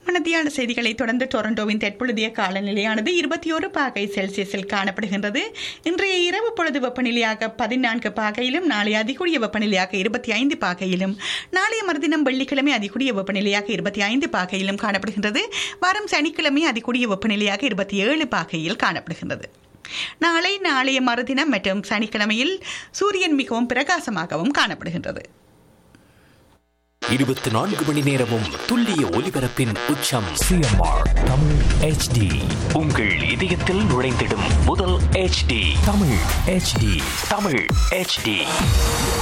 மனதியான செய்திகளை தொடர்ந்து டொரண்டோவின் தற்பொழுதைய காலநிலையானது இருபத்தி ஒரு பாகை செல்சியஸில் காணப்படுகின்றது இன்றைய இரவு பொழுது வெப்பநிலையாக பதினான்கு பாகையிலும் நாளை அதிகூடிய வெப்பநிலையாக இருபத்தி ஐந்து பாகையிலும் நாளைய மறுதினம் வெள்ளிக்கிழமை அதிகூடிய வெப்பநிலையாக இருபத்தி ஐந்து பாகையிலும் காணப்படுகின்றது வாரம் சனிக்கிழமை அதிகூடிய வெப்பநிலையாக இருபத்தி ஏழு பாகையில் காணப்படுகின்றது நாளை நாளைய மறுதினம் மற்றும் சனிக்கிழமையில் சூரியன் மிகவும் பிரகாசமாகவும் காணப்படுகின்றது இருபத்தி நான்கு மணி நேரமும் துல்லிய ஒலிபரப்பின் உச்சம் சிஎம்ஆர் தமிழ் ஹெச்டி உங்கள் இதயத்தில் நுழைந்திடும் முதல் HD Tamil HD Tamil HD